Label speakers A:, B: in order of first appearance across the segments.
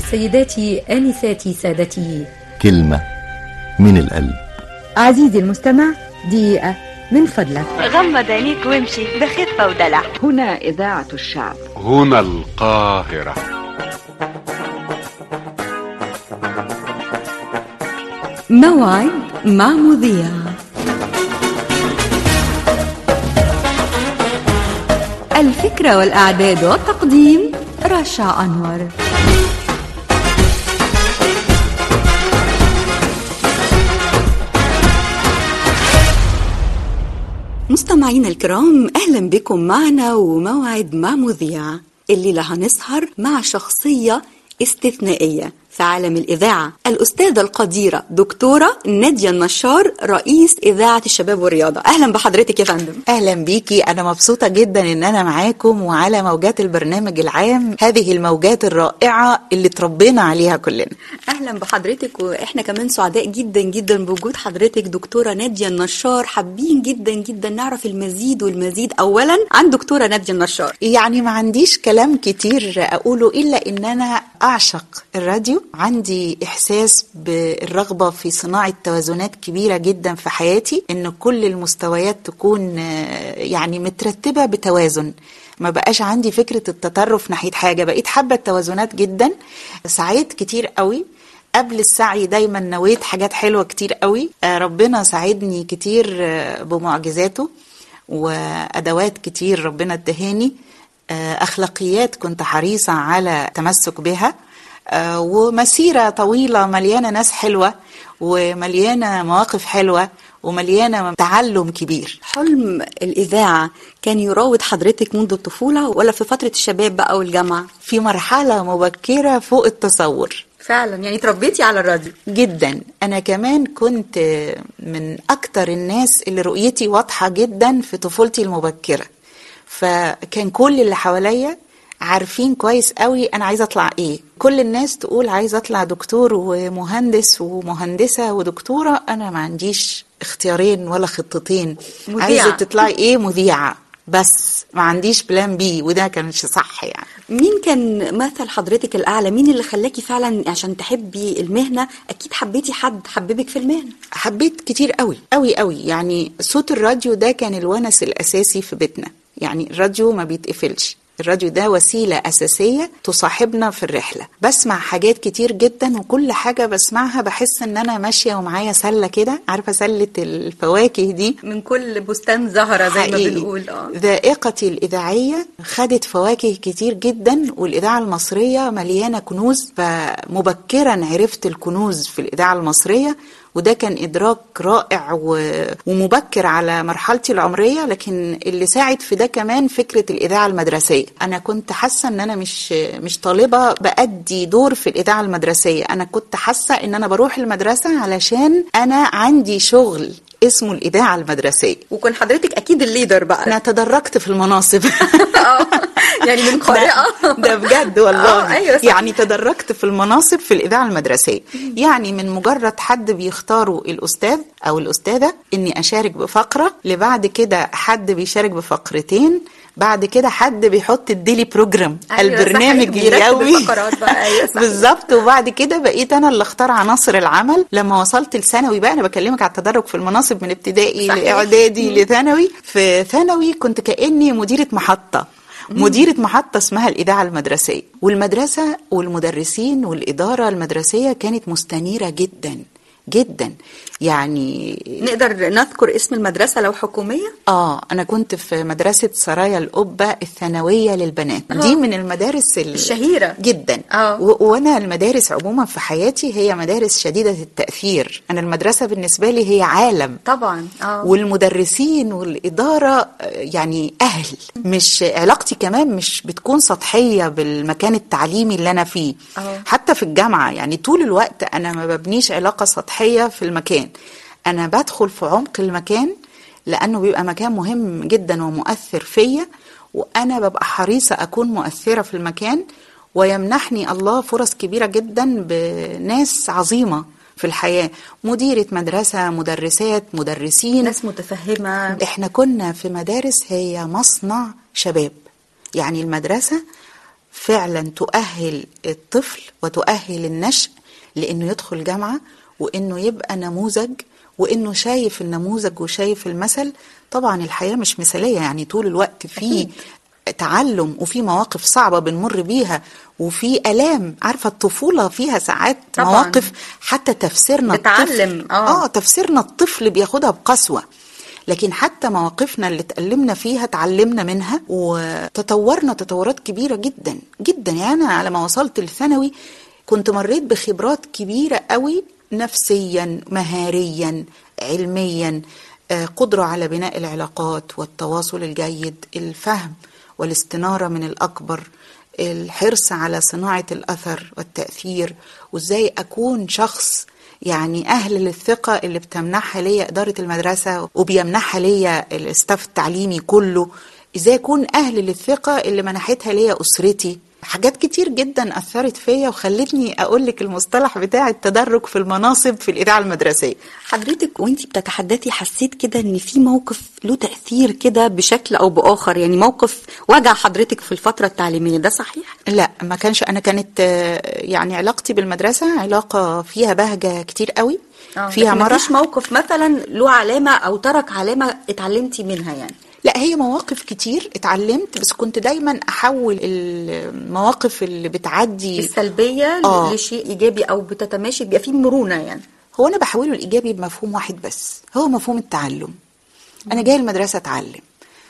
A: سيداتي آنساتي سادتي
B: كلمة من القلب
A: عزيزي المستمع دقيقة من فضلك
C: غمض عينيك وامشي بخفة ودلع
D: هنا إذاعة الشعب
E: هنا القاهرة
A: موعد مع مذيع الفكرة والإعداد والتقديم رشا أنور
F: مستمعينا الكرام اهلا بكم معنا وموعد مع مذيع الليله هنسهر مع شخصيه استثنائيه في عالم الإذاعة الأستاذة القديرة دكتورة نادية النشار رئيس إذاعة الشباب والرياضة أهلا بحضرتك يا فندم
G: اهلا بيكي انا مبسوطه جدا ان انا معاكم وعلى موجات البرنامج العام هذه الموجات الرائعه اللي تربينا عليها كلنا
F: أهلا بحضرتك وإحنا كمان سعداء جدا جدا بوجود حضرتك دكتورة نادية النشار حابين جدا جدا نعرف المزيد والمزيد أولا عن دكتورة نادية النشار
G: يعني ما عنديش كلام كتير اقوله الا ان انا اعشق الراديو عندي احساس بالرغبه في صناعه توازنات كبيره جدا في حياتي ان كل المستويات تكون آه، يعني مترتبه بتوازن ما بقاش عندي فكره التطرف ناحيه حاجه بقيت حابه التوازنات جدا سعيت كتير قوي قبل السعي دايما نويت حاجات حلوه كتير قوي آه، ربنا ساعدني كتير آه، بمعجزاته وادوات كتير ربنا ادهاني آه، اخلاقيات كنت حريصه على تمسك بها آه، ومسيره طويله مليانه ناس حلوه ومليانه مواقف حلوه ومليانه تعلم كبير
F: حلم الإذاعة كان يراود حضرتك منذ الطفولة ولا في فترة الشباب بقى والجامعة
G: في مرحله مبكره فوق التصور
F: فعلا يعني تربيتي على الراديو
G: جدا انا كمان كنت من اكتر الناس اللي رؤيتي واضحه جدا في طفولتي المبكره فكان كل اللي حواليا عارفين كويس قوي انا عايزه اطلع ايه كل الناس تقول عايزه اطلع دكتور ومهندس ومهندسه ودكتوره انا ما عنديش اختيارين ولا خطتين
F: مذيعة.
G: عايزه تطلعي ايه مذيعه بس ما عنديش بلان بي وده كانش صح يعني
F: مين كان مثل حضرتك الأعلى مين اللي خلاكي فعلا عشان تحبي المهنة أكيد حبيتي حد حببك في المهنة
G: حبيت كتير قوي قوي قوي يعني صوت الراديو ده كان الونس الاساسي في بيتنا يعني الراديو ما بيتقفلش الراديو ده وسيلة أساسية تصاحبنا في الرحلة بسمع حاجات كتير جدا وكل حاجة بسمعها بحس إن أنا ماشية ومعايا سلة كده عارفة سلة الفواكه دي
F: من كل بستان زهرة زي ما
G: حقيقي.
F: بنقول اه
G: ذائقتي الإذاعية خدت فواكه كتير جدا والإذاعة المصرية مليانة كنوز فمبكرا عرفت الكنوز في الإذاعة المصرية وده كان إدراك رائع و- ومبكر على مرحلتي العمرية لكن اللي ساعد في ده كمان فكرة الإذاعة المدرسية أنا كنت حاسة إن أنا مش مش طالبة بأدي دور في الإذاعة المدرسية أنا كنت حاسة إن أنا بروح المدرسة علشان أنا عندي شغل اسمه الإذاعة المدرسية
F: وكان حضرتك أكيد الليدر بقى
G: انا تدرجت في المناصب
F: اه يعني من قارئة
G: ده, ده بجد والله
F: آه، أيوة صح.
G: يعني تدرجت في المناصب في الاذاعه المدرسيه يعني من مجرد حد بيختاروا الاستاذ او الاستاذه اني اشارك بفقره لبعد كده حد بيشارك بفقرتين بعد كده حد بيحط الديلي بروجرام
F: أيوة
G: البرنامج
F: صحيح، بيرتب
G: اليومي
F: الفقرات بقى، أيوة صح.
G: بالظبط وبعد كده بقيت انا اللي اختار عناصر العمل لما وصلت لثانوي بقى انا بكلمك على التدرج في المناصب من ابتدائي
F: صحيح.
G: لاعدادي لثانوي في ثانوي كنت كاني مديره محطه مديرة محطة اسمها الإذاعة المدرسية والمدرسة والمدرسين والإدارة المدرسية كانت مستنيرة جدا جدا يعني
F: نقدر نذكر اسم المدرسة لو حكومية
G: اه انا كنت في مدرسه سرايا القبه الثانويه للبنات
F: آه.
G: دي من المدارس ال-
F: الشهيرة.
G: جدا
F: آه.
G: و- وانا المدارس عموما في حياتي هي مدارس شديده التاثير انا المدرسه بالنسبه لي هي عالم
F: طبعا اه
G: والمدرسين والإدارة آه، يعني أهل مش علاقتي كمان مش بتكون سطحية بالمكان التعليمي اللي أنا فيه
F: أه.
G: حتى في الجامعة يعني طول الوقت أنا ما ببنيش علاقة سطحية في المكان أنا بدخل في عمق المكان لأنه بيبقى مكان مهم جدا ومؤثر فيا وأنا ببقى حريصة أكون مؤثرة في المكان ويمنحني الله فرص كبيرة جدا بناس عظيمة في الحياة مديرة مدرسة مدرسات مدرسين
F: ناس متفهمة
G: احنا كنا في مدارس هي مصنع شباب يعني المدرسة فعلا تؤهل الطفل وتؤهل النشء لانه يدخل جامعه وانه يبقى نموذج وانه شايف النموذج وشايف المثل طبعا الحياه مش مثاليه يعني طول الوقت في
F: أكيد.
G: تعلم وفي مواقف صعبه بنمر بيها وفي الام عارفه الطفوله فيها ساعات
F: طبعاً.
G: مواقف حتى تفسيرنا
F: بتعلم،
G: الطفل
F: آه.
G: اه تفسيرنا الطفل بياخدها بقسوه لكن حتى مواقفنا اللي اتألمنا فيها اتعلمنا منها وتطورنا تطورات كبيرة جدا جدا يعني أنا على ما وصلت الثانوي كنت مريت بخبرات كبيرة قوي نفسيا مهاريا علميا آه، قدرة على بناء العلاقات والتواصل الجيد الفهم والاستنارة من الأكبر الحرص على صناعة الأثر والتأثير وإزاي أكون شخص يعني أهل للثقة اللي بتمنحها ليا إدارة المدرسة وبيمنحها ليا الاستاف التعليمي كله إزاي أكون أهل للثقة اللي منحتها ليا أسرتي حاجات كتير جدا أثرت فيا وخلتني أقول لك المصطلح بتاع التدرج في المناصب في الإذاعة المدرسية
F: حضرتك وانتي بتتحدثي حسيت كده ان في موقف له تأثير كده بشكل او بآخر يعني موقف وجع حضرتك في الفترة التعليمية ده صحيح؟
G: لا ما كانش انا كانت آه، يعني علاقتي بالمدرسه علاقه فيها بهجه كتير قوي فيها
F: لكن
G: مرح
F: مفيش موقف مثلا له علامة او ترك علامة اتعلمتي منها يعني
G: لا هي مواقف كتير اتعلمت بس كنت دايما احول المواقف اللي بتعدي
F: السلبية
G: آه.
F: لشيء ايجابي او بتتماشي بيبقى فيه مرونة يعني
G: هو انا بحوله الايجابي بمفهوم واحد بس هو مفهوم التعلم انا جايه المدرسه اتعلم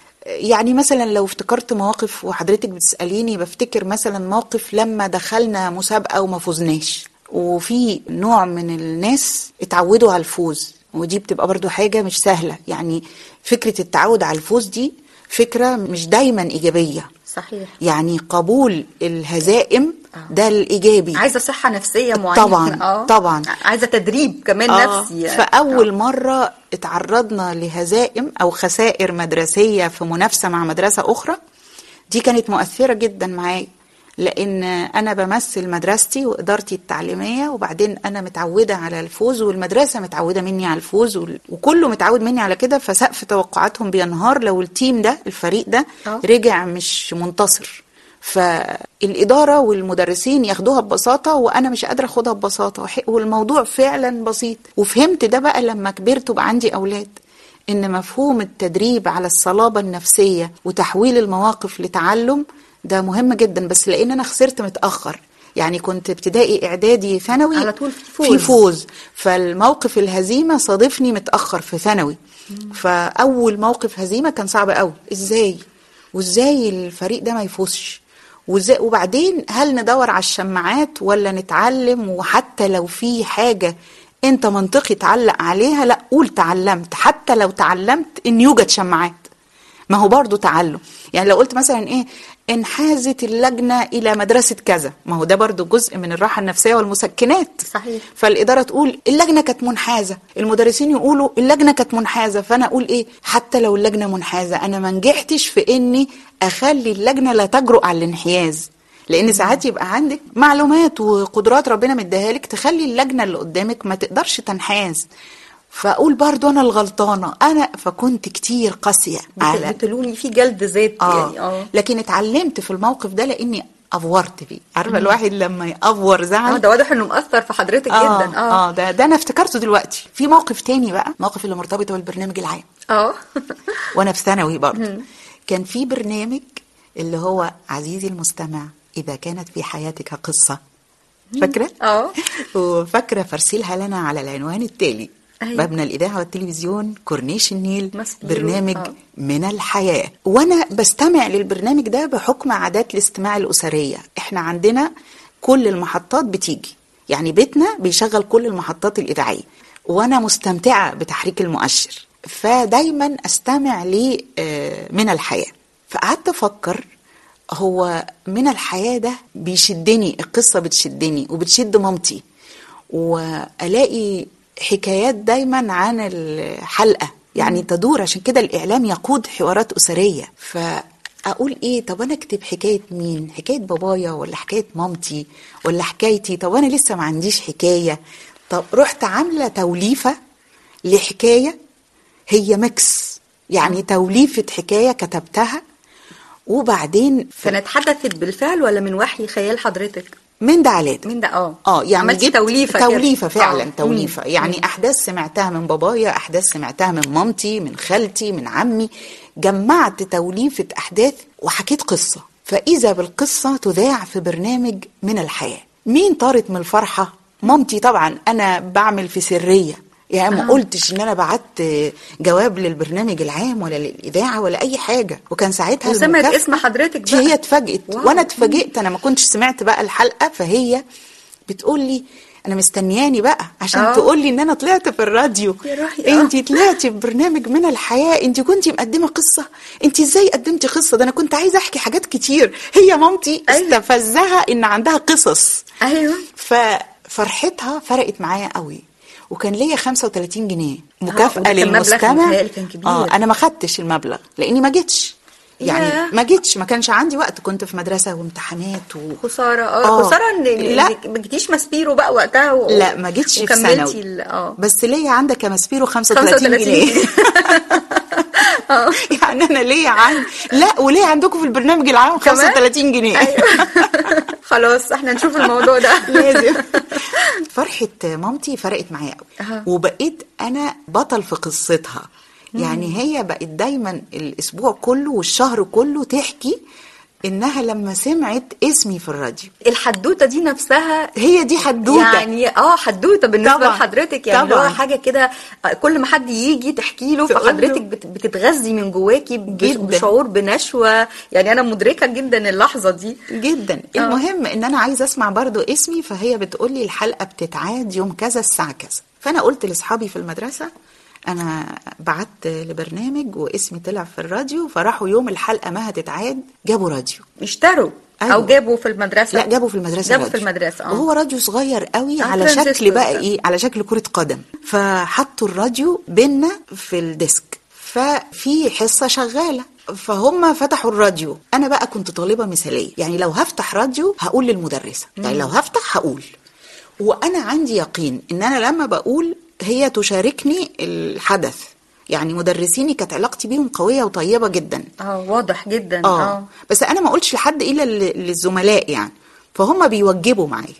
G: يعني مثلا لو افتكرت مواقف وحضرتك بتساليني بفتكر مثلا موقف لما دخلنا مسابقه وما فزناش وفي نوع من الناس اتعودوا على الفوز ودي بتبقى برضو حاجه مش سهله يعني فكره التعود على الفوز دي فكره مش دايما ايجابيه
F: صحيح
G: يعني قبول الهزائم ده الايجابي
F: عايزة صحة نفسية معينة
G: طبعاً،
F: آه.
G: طبعاً.
F: عايزة تدريب كمان
G: آه،
F: نفسي يعني.
G: فأول
F: آه.
G: مرة اتعرضنا لهزائم أو خسائر مدرسية في منافسة مع مدرسة أخرى دي كانت مؤثرة جدا معايا لأن أنا بمثل مدرستي وإدارتي التعليمية وبعدين أنا متعودة على الفوز والمدرسة متعودة مني على الفوز وال- وكله متعود مني على كده فسقف توقعاتهم بينهار لو التيم ده الفريق ده
F: آه.
G: رجع مش منتصر فالإدارة والمدرسين ياخدوها ببساطة وأنا مش قادرة أخدها ببساطة وح- والموضوع فعلا بسيط وفهمت ده بقى لما كبرت وبقى عندي أولاد إن مفهوم التدريب على الصلابة النفسية وتحويل المواقف لتعلم ده مهم جدا بس لأن أنا خسرت متأخر يعني كنت ابتدائي إعدادي ثانوي
F: على طول في فوز.
G: في فوز فالموقف الهزيمة صادفني متأخر في ثانوي فأول موقف هزيمة كان صعب قوي إزاي وإزاي الفريق ده ما يفوزش وازاي وبعدين هل ندور على الشماعات ولا نتعلم وحتى لو في حاجة انت منطقي تعلق عليها لا قول تعلمت حتى لو تعلمت ان يوجد شماعات ما هو برضو تعلم يعني لو قلت مثلا ايه انحازت اللجنة الى مدرسة كذا ما هو ده برضو جزء من الراحة النفسية والمسكنات
F: صحيح.
G: فالإدارة تقول اللجنة كانت منحازة المدرسين يقولوا اللجنة كانت منحازة فأنا أقول إيه حتى لو اللجنة منحازة أنا ما نجحتش في إني أخلي اللجنة لا تجرؤ على الانحياز لأن ساعات يبقى عندك معلومات وقدرات ربنا مديها لك تخلي اللجنة اللي قدامك ما تقدرش تنحاز فأقول برضو أنا الغلطانة أنا فكنت كتير قاسية على
F: بتقولوا في جلد ذات
G: آه.
F: يعني اه
G: لكن اتعلمت في الموقف ده لأني أفورت فيه عارفة الواحد لما يأفور زعل
F: اه ده واضح انه مأثر في حضرتك
G: آه
F: جدا اه
G: اه ده ده انا افتكرته دلوقتي في موقف تاني بقى موقف اللي مرتبطه بالبرنامج العام
F: اه
G: وانا في ثانوي برضه كان في برنامج اللي هو عزيزي المستمع اذا كانت في حياتك قصه فاكره
F: اه
G: وفاكره فرسيلها لنا على العنوان التالي
F: أيوة.
G: مبنى الإذاعة والتلفزيون كورنيش النيل
F: مسبيرو،
G: برنامج
F: آه.
G: من الحياة وأنا بستمع للبرنامج ده بحكم عادات الاستماع الأسرية إحنا عندنا كل المحطات بتيجي يعني بيتنا بيشغل كل المحطات الإذاعية وأنا مستمتعة بتحريك المؤشر فدايما أستمع ل آه، من الحياة فقعدت أفكر هو من الحياة ده بيشدني القصة بتشدني وبتشد مامتي وألاقي حكايات دايما عن الحلقة يعني تدور عشان كده الإعلام يقود حوارات أسرية فأقول إيه طب أنا أكتب حكاية مين حكاية بابايا ولا حكاية مامتي ولا حكايتي طب أنا لسه ما عنديش حكاية طب رحت عاملة توليفة لحكاية هي ميكس يعني توليفة حكاية كتبتها وبعدين ف-
F: كانت حدثت بالفعل ولا من وحي خيال حضرتك
G: من ده على ده
F: من ده اه
G: اه يعني
F: عملتي
G: جبت
F: توليفه كده.
G: توليفه فعلا
F: آه.
G: توليفه
F: مم.
G: يعني احداث سمعتها من بابايا احداث سمعتها من مامتي من خالتي من عمي جمعت توليفه احداث وحكيت قصه فاذا بالقصه تذاع في برنامج من الحياه مين طارت من الفرحه مامتي طبعا انا بعمل في سريه يعني ما قلتش ان انا بعت جواب للبرنامج العام ولا للاذاعه ولا اي حاجه وكان ساعتها
F: وسمعت
G: المكافأة-
F: اسم حضرتك
G: دي
F: بقى.
G: هي اتفاجئت
F: واو.
G: وانا اتفاجئت انا ما كنتش سمعت بقى الحلقه فهي بتقول لي انا مستنياني بقى عشان
F: آه.
G: تقول لي ان انا طلعت في الراديو
F: يا روحي، آه.
G: انت طلعتي في برنامج من الحياه انت كنت مقدمه قصه انت ازاي قدمتي قصه ده انا كنت عايزه احكي حاجات كتير هي مامتي
F: أيوة.
G: استفزها ان عندها قصص
F: ايوه
G: ففرحتها فرقت معايا قوي وكان ليا 35 جنيه مكافأة
F: وده كان مبلغ
G: للمستمع
F: متهيألي كان كبير.
G: اه انا ما خدتش المبلغ لاني ما جيتش يعني
F: ياه.
G: ما جيتش ما كانش عندي وقت كنت في مدرسة وامتحانات و...
F: خساره
G: آه.
F: اه خساره ان
G: لا.
F: إنك ما جيتيش ماسبيرو بقى وقتها و...
G: لا ما جيتش في
F: وكملتي
G: ثانوي
F: ال- اه
G: بس ليا عندك يا ماسبيرو 35
F: 35
G: جنيه
F: جنيه.
G: يعني انا ليا عندي لا وليه عندكم في البرنامج العام
F: كمان؟
G: 35 جنيه
F: ايوه خلاص احنا نشوف الموضوع ده
G: لازم فرحة مامتي فرقت معايا قوي
F: أها.
G: وبقيت أنا بطل في قصتها يعني هي بقت دايما الأسبوع كله والشهر كله تحكي إنها لما سمعت اسمي في الراديو
F: الحدوته دي نفسها
G: هي دي حدوتة
F: يعني اه حدوته بالنسبه
G: طبعاً.
F: لحضرتك يعني اللي
G: طبعاً.
F: هو حاجه كده آه، كل ما حد يجي تحكي له
G: تقول له.
F: فحضرتك بت- بتتغذي من جواكي بش-
G: جداً.
F: بشعور بنشوه يعني انا مدركه جدا اللحظه دي
G: جدا
F: آه.
G: المهم ان انا عايزه اسمع برضو اسمي فهي بتقول لي الحلقه بتتعاد يوم كذا الساعه كذا فانا قلت لاصحابي في المدرسه انا بعت لبرنامج واسمي طلع في الراديو فراحوا يوم الحلقه ما هتتعاد جابوا راديو
F: اشتروا
G: أيوة.
F: او جابوا في المدرسه
G: لا جابوا في المدرسه
F: جابوا في
G: راديو.
F: المدرسه اه
G: وهو راديو صغير قوي
F: آه،
G: على
F: ترانزستور
G: شكل بقى
F: ده.
G: ايه على شكل كره قدم فحطوا الراديو بينا في الديسك ففي حصه شغاله فهم فتحوا الراديو انا بقى كنت طالبه مثاليه يعني لو هفتح راديو هقول للمدرسه يعني لو هفتح هقول وانا عندي يقين ان انا لما بقول هي تشاركني الحدث يعني مدرسيني كانت علاقتي بيهم قويه وطيبه جدا
F: اه واضح جدا
G: اه
F: اه
G: بس انا ما قلتش لحد الا لل- للزملاء يعني فهم بيوجبوا معايا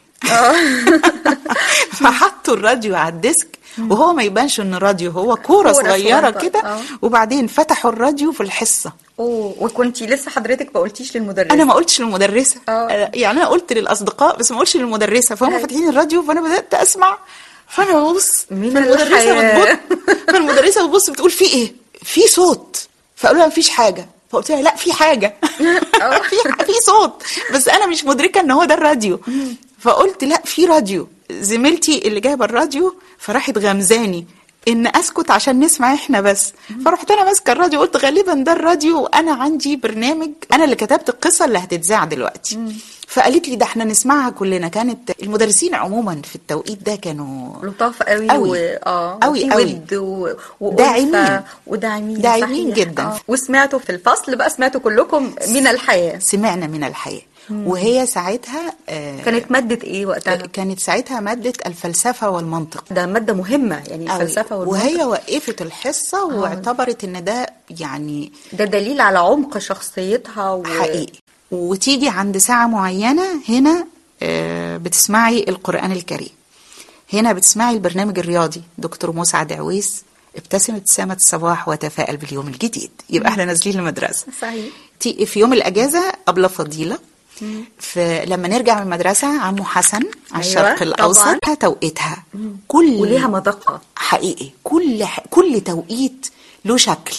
G: فحطوا الراديو على الديسك وهو ما يبانش انه راديو هو كوره
F: كورة
G: صغيره
F: صغيرة،
G: كده
F: آه.
G: وبعدين فتحوا الراديو في الحصه
F: اوه وكنتي لسه حضرتك ما قلتيش للمدرس
G: انا ما قلتش للمدرسه
F: آه.
G: أنا- يعني انا قلت للاصدقاء بس ما قلتش للمدرسه فهم
F: أيوة.
G: فاتحين الراديو فانا بدات اسمع فانا ببص
F: من
G: فالمدرسه
F: الحياة.
G: بتبص فالمدرسه بتبص بتقول في ايه في صوت فقالوا لها مفيش حاجه فقلت لها لا في حاجه في في صوت بس انا مش مدركه ان هو ده الراديو فقلت لا في راديو زميلتي اللي جايبه الراديو فراحت غمزاني ان اسكت عشان نسمع احنا بس فرحت انا ماسكه الراديو قلت غالبا ده الراديو وانا عندي برنامج انا اللي كتبت القصه اللي هتتذاع دلوقتي فقالت لي ده احنا نسمعها كلنا كانت المدرسين عموما في التوقيت ده كانوا
F: لطاف قوي
G: قوي.
F: و... اه
G: قوي
F: وفي
G: قوي.
F: ود و... وألفة
G: داعمين.
F: وداعمين
G: داعمين
F: صحيح.
G: جدا.
F: آه. وسمعتوا في الفصل بقى سمعتوا كلكم من الحياه
G: سمعنا من الحياه وهي ساعتها آه،
F: كانت ماده ايه وقتها
G: كانت ساعتها ماده الفلسفه والمنطق
F: ده ماده مهمه يعني
G: أوي.
F: الفلسفه والمنطق
G: وهي وقفت الحصه واعتبرت ان ده يعني
F: ده دليل على عمق شخصيتها و...
G: حقيقي وتيجي عند ساعه معينه هنا آه، بتسمعي القران الكريم هنا بتسمعي البرنامج الرياضي دكتور مسعد عويس ابتسم ابتسامة الصباح وتفائل باليوم الجديد يبقى احنا نازلين المدرسة
F: صحيح
G: تي- في يوم الأجازة قبل فضيلة فلما نرجع من المدرسة عمو حسن على
F: أيوة،
G: الشرق
F: طبعاً.
G: الأوسط توقيتها كل
F: وليها مذاقه
G: حقيقي كل ح... كل توقيت له شكل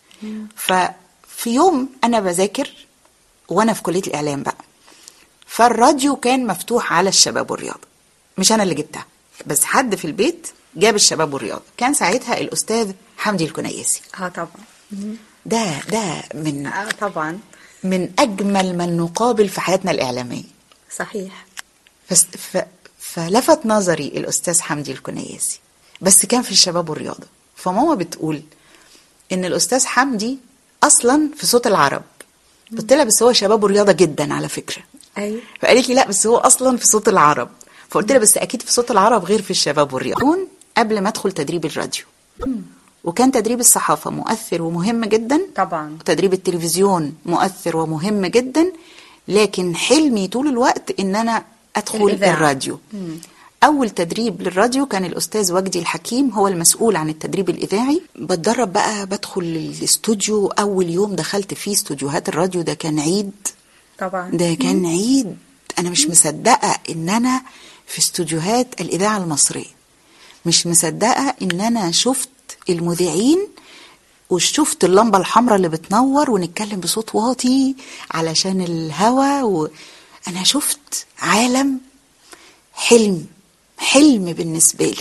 G: ففي يوم انا بذاكر وانا في كليه الاعلام بقى فالراديو كان مفتوح على الشباب والرياضه مش انا اللي جبتها بس حد في البيت جاب الشباب والرياضه كان ساعتها الاستاذ حمدي الكنيسي
F: اه طبعا
G: ده ده من
F: اه طبعا
G: من اجمل من نقابل في حياتنا الاعلاميه
F: صحيح
G: فس ف... فلفت نظري الاستاذ حمدي الكنيسي بس كان في الشباب والرياضه فماما بتقول ان الاستاذ حمدي اصلا في صوت العرب قلت لها بس هو شباب ورياضه جدا على فكره
F: ايوه
G: فقالت لي لا بس هو اصلا في صوت العرب فقلت لها بس اكيد في صوت العرب غير في الشباب والرياضه قبل ما ادخل تدريب الراديو وكان تدريب الصحافة مؤثر ومهم جدا
A: طبعا
G: وتدريب التلفزيون مؤثر ومهم جدا لكن حلمي طول الوقت ان انا ادخل
A: الإذاعة.
G: الراديو اول تدريب للراديو كان الاستاذ وجدي الحكيم هو المسؤول عن التدريب الاذاعي بتدرب بقى بدخل الاستوديو اول يوم دخلت فيه استوديوهات الراديو ده كان عيد
A: طبعا
G: ده كان عيد انا مش مصدقه ان انا في استوديوهات الاذاعه المصريه مش مصدقه ان انا شفت المذيعين وشفت اللمبه الحمراء اللي بتنور ونتكلم بصوت واطي علشان الهوا وانا شفت عالم حلم حلم بالنسبه لي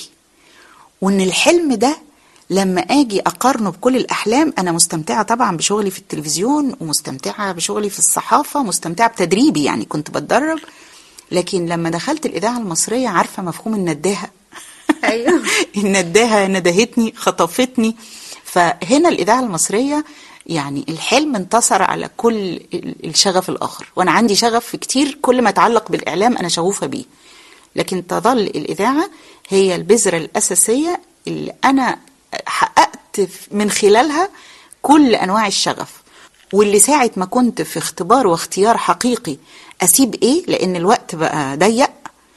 G: وان الحلم ده لما اجي اقارنه بكل الاحلام انا مستمتعه طبعا بشغلي في التلفزيون ومستمتعه بشغلي في الصحافه مستمتعه بتدريبي يعني كنت بتدرب لكن لما دخلت الاذاعه المصريه عارفه مفهوم النداهه
A: ايوه
G: النداهه ندهتني خطفتني فهنا الاذاعه المصريه يعني الحلم انتصر على كل ال- الشغف الاخر وانا عندي شغف كتير كل ما يتعلق بالاعلام انا شغوفه بيه لكن تظل الاذاعه هي البذره الاساسيه اللي انا حققت من خلالها كل انواع الشغف واللي ساعه ما كنت في اختبار واختيار حقيقي اسيب ايه لان الوقت بقى ضيق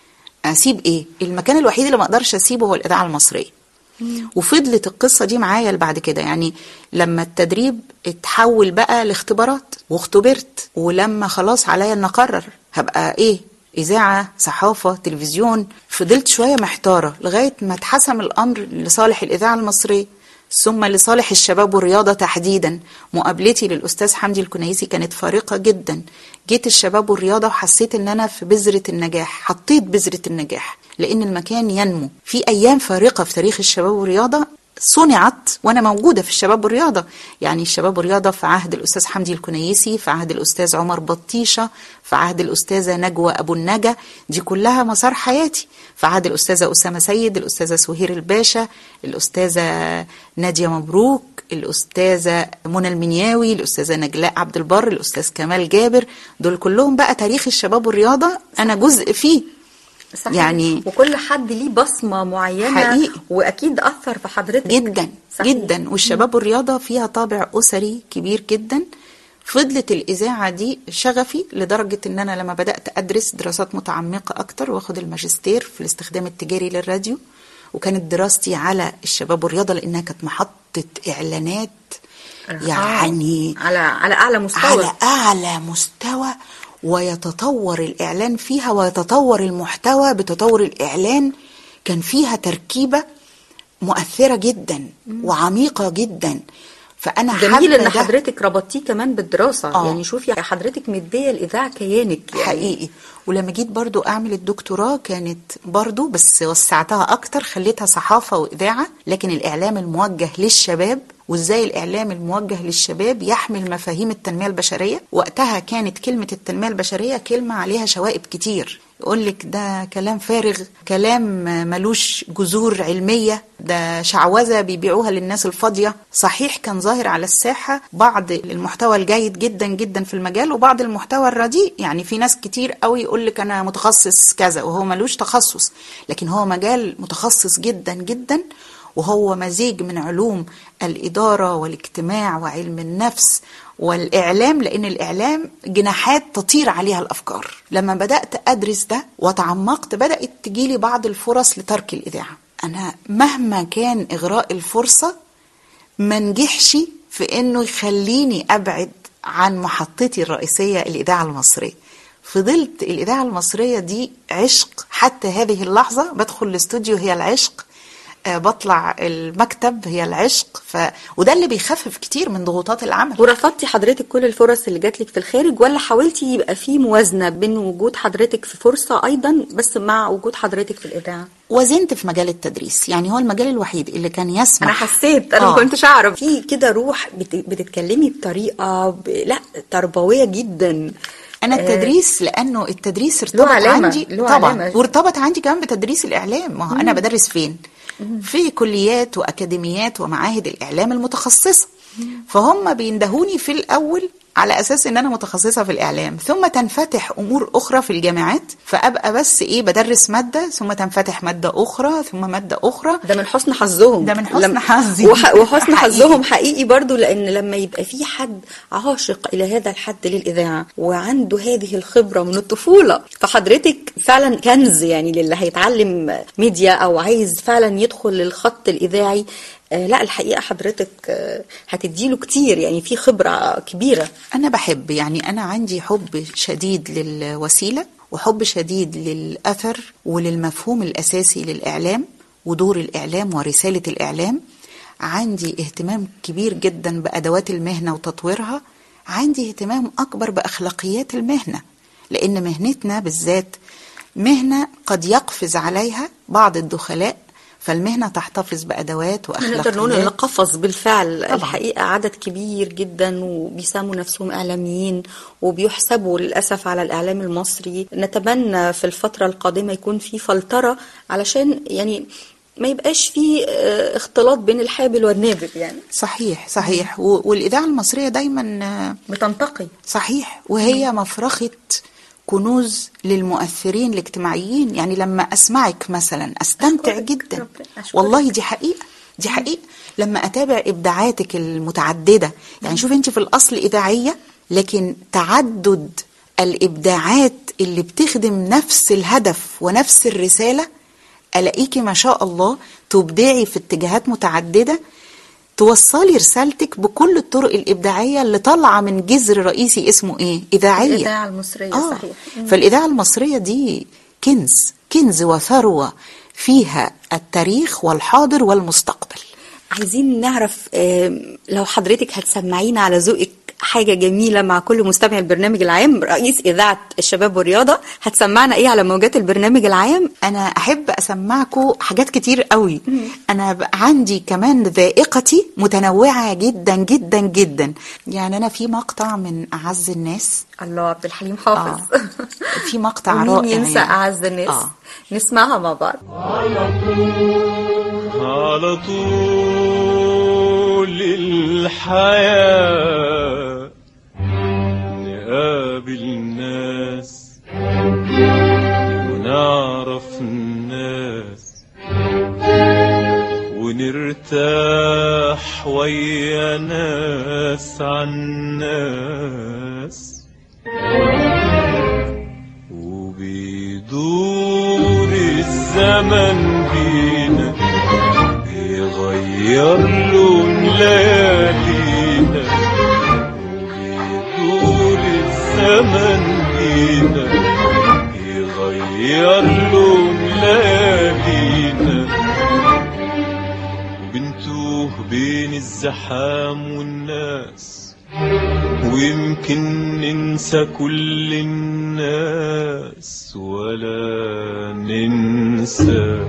G: اسيب ايه المكان الوحيد اللي ما اقدرش اسيبه هو الاذاعه المصريه وفضلت القصه دي معايا لبعد كده يعني لما التدريب اتحول بقى لاختبارات واختبرت ولما خلاص عليا ان اقرر هبقى ايه اذاعه صحافه تلفزيون فضلت شويه محتاره لغايه ما اتحسم الامر لصالح الاذاعه المصريه ثم لصالح الشباب والرياضه تحديدا مقابلتي للاستاذ حمدي الكنيسي كانت فارقه جدا جيت الشباب والرياضه وحسيت ان انا في بذره النجاح حطيت بذره النجاح لان المكان ينمو في ايام فارقه في تاريخ الشباب والرياضه صنعت وانا موجوده في الشباب والرياضه يعني الشباب والرياضه في عهد الاستاذ حمدي الكنيسي في عهد الاستاذ عمر بطيشه في عهد الاستاذه نجوى ابو النجا دي كلها مسار حياتي في عهد الاستاذه اسامه سيد الاستاذه سهير الباشا الاستاذه ناديه مبروك الاستاذه منى المنياوي الاستاذه نجلاء عبد البر الاستاذ كمال جابر دول كلهم بقى تاريخ الشباب والرياضه انا جزء فيه
A: صحيح.
G: يعني-
A: وكل حد ليه بصمه معينه
G: حقيقي.
A: واكيد اثر في حضرتك
G: جدا
A: صحيح.
G: جدا والشباب والرياضه فيها طابع اسري كبير جدا فضلت الاذاعه دي شغفي لدرجه ان انا لما بدات ادرس دراسات متعمقه اكتر واخد الماجستير في الاستخدام التجاري للراديو وكانت دراستي على الشباب والرياضه لانها كانت محطه اعلانات يعني
A: آه. على على اعلى مستوى
G: على اعلى مستوى ويتطور الاعلان فيها ويتطور المحتوى بتطور الاعلان كان فيها تركيبه مؤثره جدا وعميقه جدا فانا
A: جميل
G: حابة
A: ان
G: ده
A: حضرتك ربطتيه كمان بالدراسه
G: آه.
A: يعني شوفي حضرتك مديه الاذاعه كيانك يعني
G: حقيقي ولما جيت برضو اعمل الدكتوراه كانت برضو بس وسعتها اكتر خليتها صحافة واذاعة لكن الاعلام الموجه للشباب وازاي الاعلام الموجه للشباب يحمل مفاهيم التنمية البشرية وقتها كانت كلمة التنمية البشرية كلمة عليها شوائب كتير يقول لك ده كلام فارغ كلام ملوش جذور علمية ده شعوذة بيبيعوها للناس الفاضية صحيح كان ظاهر على الساحة بعض المحتوى الجيد جدا جدا في المجال وبعض المحتوى الرديء يعني في ناس كتير قوي يقول لك أنا متخصص كذا وهو ملوش تخصص لكن هو مجال متخصص جدا جدا وهو مزيج من علوم الإدارة والاجتماع وعلم النفس والإعلام لأن الإعلام جناحات تطير عليها الأفكار لما بدأت أدرس ده وتعمقت بدأت تجيلي بعض الفرص لترك الإذاعة أنا مهما كان إغراء الفرصة ما نجحش في إنه يخليني أبعد عن محطتي الرئيسية الإذاعة المصرية فضلت الإذاعة المصرية دي عشق حتى هذه اللحظة بدخل الاستوديو هي العشق آه، بطلع المكتب هي العشق ف... وده اللي بيخفف كتير من ضغوطات العمل
A: ورفضتي حضرتك كل الفرص اللي جات لك في الخارج ولا حاولتي يبقى في موازنه بين وجود حضرتك في فرصه ايضا بس مع وجود حضرتك في الاذاعه
G: وزنت في مجال التدريس يعني هو المجال الوحيد اللي كان يسمح
A: انا حسيت انا
G: آه.
A: ما كنتش اعرف في كده روح بت... بتتكلمي بطريقه ب... لا تربويه جدا
G: انا
A: آه،
G: التدريس لانه التدريس ارتبط
A: علامة،
G: عندي
A: له
G: طبعا
A: علامة.
G: وارتبط عندي كمان بتدريس الاعلام ما هو انا بدرس فين في كليات واكاديميات ومعاهد الاعلام المتخصصه فهم بيندهوني في الاول على اساس ان انا متخصصه في الاعلام ثم تنفتح امور اخرى في الجامعات فابقى بس ايه بدرس ماده ثم تنفتح ماده اخرى ثم ماده اخرى
A: ده من حسن حظهم
G: ده من حسن
A: لم-
G: حظي.
A: وح- وحسن
G: حقيقي.
A: حظهم حقيقي برضو لان لما يبقى في حد عاشق الى هذا الحد للاذاعه وعنده هذه الخبره من الطفوله فحضرتك فعلا كنز يعني للي هيتعلم ميديا او عايز فعلا يدخل للخط الاذاعي آه لا الحقيقه حضرتك آه هتديله كتير يعني في خبره كبيره
G: أنا بحب يعني أنا عندي حب شديد للوسيلة وحب شديد للأثر وللمفهوم الأساسي للإعلام ودور الإعلام ورسالة الإعلام عندي اهتمام كبير جدا بأدوات المهنة وتطويرها عندي اهتمام أكبر بأخلاقيات المهنة لأن مهنتنا بالذات مهنة قد يقفز عليها بعض الدخلاء فالمهنة تحتفظ بأدوات
A: نقدر نقول ان
G: وأخلاقيات
A: قفز بالفعل
G: طبعاً.
A: الحقيقه عدد كبير جدا وبيسموا نفسهم اعلاميين وبيحسبوا للاسف على الاعلام المصري نتمنى في الفتره القادمه يكون في فلتره علشان يعني ما يبقاش في آه، اختلاط بين الحابل والنابل يعني
G: صحيح صحيح و- والإذاعة المصرية دايما آه،
A: بتنتقي
G: صحيح وهي مفرخة كنوز للمؤثرين الاجتماعيين يعني لما أسمعك مثلا أستمتع
A: أشكرك
G: جدا
A: ربنا- أشكرك.
G: والله دي حقيقة دي حقيقة لما أتابع إبداعاتك المتعددة يعني شوف أنت في الأصل إذاعية لكن تعدد الإبداعات اللي بتخدم نفس الهدف ونفس الرسالة ألاقيكي ما شاء الله تبدعي في اتجاهات متعددة توصلي رسالتك بكل الطرق الإبداعية اللي طالعة من جذر رئيسي اسمه إيه؟ إذاعية
A: الإذاعة المصرية، صحيح. مم.
G: فالإذاعة المصرية دي كنز كنز وثروة فيها التاريخ والحاضر والمستقبل
A: عايزين نعرف آم، لو حضرتك هتسمعينا على ذوقك حاجة جميلة مع كل مستمع البرنامج العام رئيس إذاعة الشباب والرياضة هتسمعنا إيه على موجات البرنامج العام
G: أنا أحب أسمعكم حاجات كتير قوي أنا بقى عندي كمان ذائقتي متنوعة جدا جدا جدا يعني أنا في مقطع من أعز الناس
A: الله عبد الحليم حافظ
G: آه. في مقطع
A: ومين
G: رائع
A: ينسى
G: يعني.
A: أعز الناس
G: آه.
A: نسمعها مع بعض
H: على طول الحياة نقابل ناس ونعرف الناس ونرتاح ويا ناس عن ناس وبيدور الزمن بينا يغير لون ليالينا وبيدور الزمن بينا يغير لون ليالينا وبنتوه بين الزحام والناس ويمكن ننسى كل الناس ولا ننسى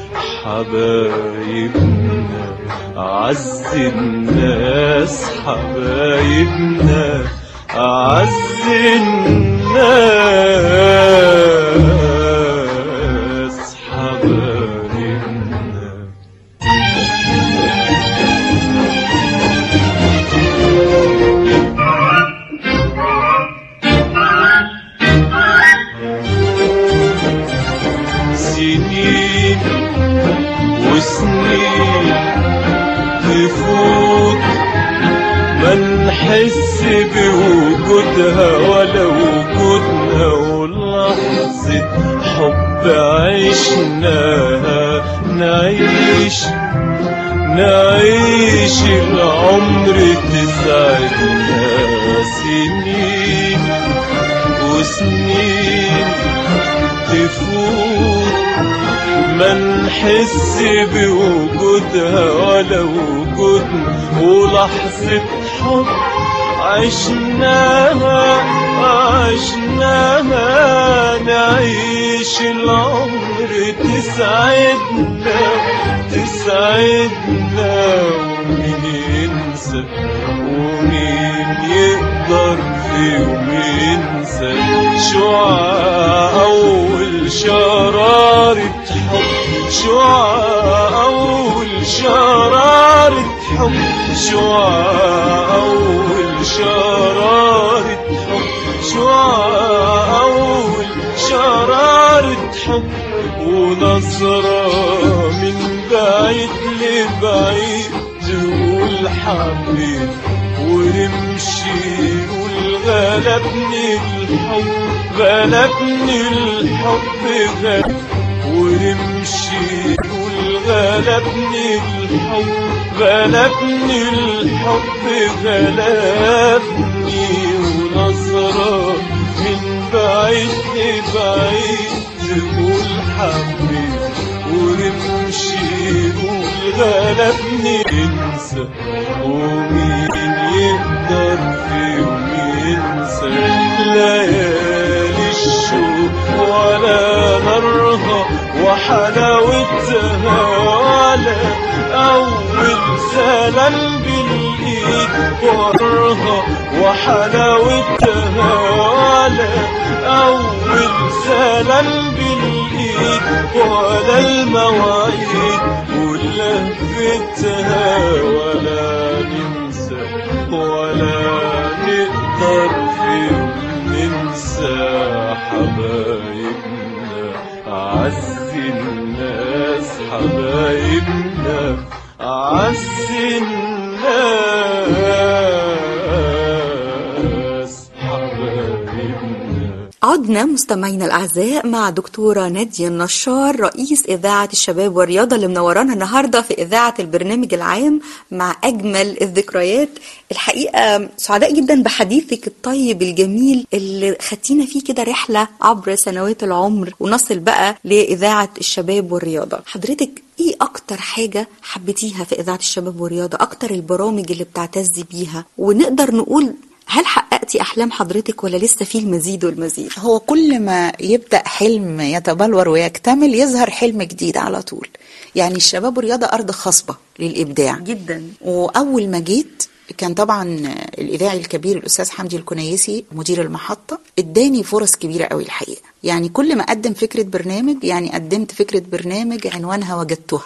H: حبايبنا أعز الناس حبايبنا أعز الناس حبايبنا سنين وسنين تفوت ما نحس بوجودها ولا وجودنا ولحظة حب عشناها نعيش نعيش العمر تسعدنا سنين وسنين تفوت ما نحس بوجودها ولا وجودنا ولحظة حب عشناها عشناها نعيش العمر تسعدنا تسعدنا ومين ينسى ومين يقدر في يوم ينسى شعاع أول شرارة حب شعاع أول شرارة حب شعاع أول شرارة ونظرة من بعيد لبعيد تقول حبيت ونمشي يقول غلبني الحب غلبني الحب غلب ونمشي يقول غلبني الحب غلبني الحب غلبني ونظرة من بعيد لبعيد تقول حبيت ونمشي يقول غلبني انسى ومين يقدر في يوم ينسى ليالي الشوق ولا نارها وحلاوتها ولا أول سلام بالإيد ورها وحلاوتها ولا أول سلام بالإيد ولا المواعيد ولهفتها ولا ننسى ولا نقدر في يوم ننسى حبايبنا أعز الناس حبايبنا أعز الناس حبايبنا
F: عدنا مستمعينا الأعزاء مع دكتورة نادية النشار رئيس إذاعة الشباب والرياضة اللي منورانا النهاردة في إذاعة البرنامج العام مع أجمل الذكريات الحقيقة سعداء جدا بحديثك الطيب الجميل اللي خدتينا فيه كده رحلة عبر سنوات العمر ونصل بقى لإذاعة الشباب والرياضة حضرتك ايه اكتر حاجة حبيتيها في اذاعة الشباب والرياضة اكتر البرامج اللي بتعتزي بيها ونقدر نقول هل حققتي احلام حضرتك ولا لسه في المزيد والمزيد
G: هو كل ما يبدأ حلم يتبلور ويكتمل يظهر حلم جديد على طول يعني الشباب والرياضة أرض خصبة للإبداع
F: جدا
G: وأول ما جيت كان طبعا الإذاعي الكبير الأستاذ حمدي الكنيسي مدير المحطة اداني فرص كبيرة قوي الحقيقة يعني كل ما أقدم فكرة برنامج يعني قدمت فكرة برنامج عنوانها وجدتها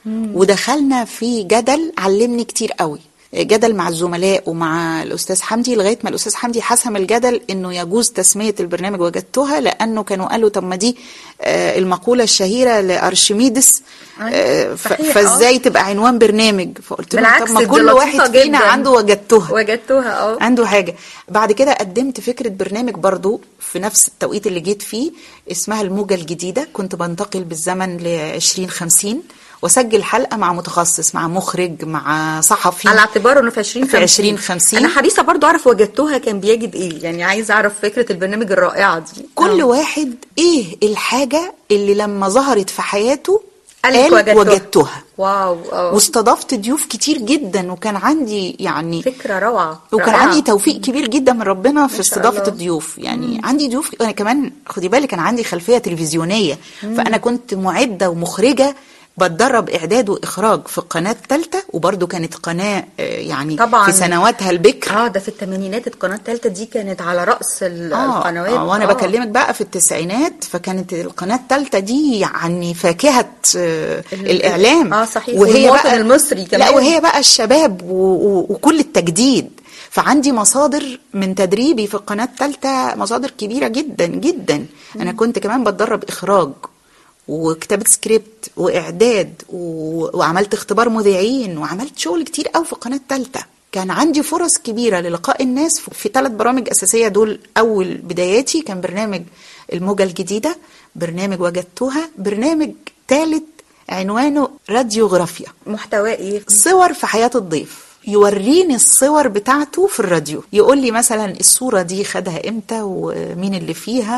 G: ودخلنا في جدل علمني كتير قوي جدل مع الزملاء ومع الاستاذ حمدي لغايه ما الاستاذ حمدي حسم الجدل انه يجوز تسميه البرنامج وجدتها لانه كانوا قالوا طب ما دي آه، المقوله الشهيره لارشميدس آه، ف-
F: صحيح،
G: فازاي تبقى عنوان برنامج فقلت لهم
F: بالعكس،
G: طب ما
F: دي
G: كل
F: لطيفة
G: واحد فينا
F: جداً.
G: عنده وجدتها
F: وجدتها اه
G: عنده حاجة بعد كده قدمت فكرة برنامج برضو في نفس التوقيت اللي جيت فيه اسمها الموجة الجديدة كنت بنتقل بالزمن ل 2050 واسجل حلقة مع متخصص مع مخرج مع صحفي
F: على اعتبار انه في 20
G: في 2050
F: انا حريصه برضو اعرف وجدتها كان بيجد ايه يعني عايزه اعرف فكره البرنامج الرائعه دي
G: كل
F: آه.
G: واحد ايه الحاجة اللي لما ظهرت في حياته
F: قالك
G: قال
F: وجدتها.
G: وجدتها
F: واو اه
G: واستضفت ضيوف كتير جدا وكان عندي يعني
F: فكره روعه
G: وكان
F: رائعة.
G: عندي توفيق كبير جدا من ربنا في
F: ما شاء
G: استضافه
F: الله.
G: الضيوف يعني عندي ضيوف انا كمان خدي بالك كان عندي خلفيه تلفزيونيه فانا كنت معده ومخرجه بتدرب اعداد واخراج في القناه الثالثه وبرده كانت قناه آه، يعني
F: طبعاً.
G: في سنواتها البكر
F: اه ده في الثمانينات القناه الثالثه دي كانت على راس ال- القنوات
G: آه وانا
F: آه.
G: بكلمك بقى في التسعينات فكانت القناه الثالثه دي يعني فاكهه آه
F: ال-
G: الاعلام
F: آه، صحيح. والمواطن المصري
G: لا
F: كمان.
G: وهي بقى الشباب و... و... وكل التجديد فعندي مصادر من تدريبي في القناه الثالثه مصادر كبيره جدا جدا انا كنت كمان بتدرب اخراج وكتابة سكريبت وإعداد و... وعملت اختبار مذيعين وعملت شغل كتير قوي في القناة الثالثة كان عندي فرص كبيرة للقاء الناس في ثلاث برامج أساسية دول أول بداياتي كان برنامج الموجة الجديدة برنامج وجدتها برنامج ثالث عنوانه راديوغرافيا
F: محتواه ايه
G: صور في حياة الضيف يوريني الصور بتاعته في الراديو يقول لي مثلا الصورة دي خدها امتى ومين اللي فيها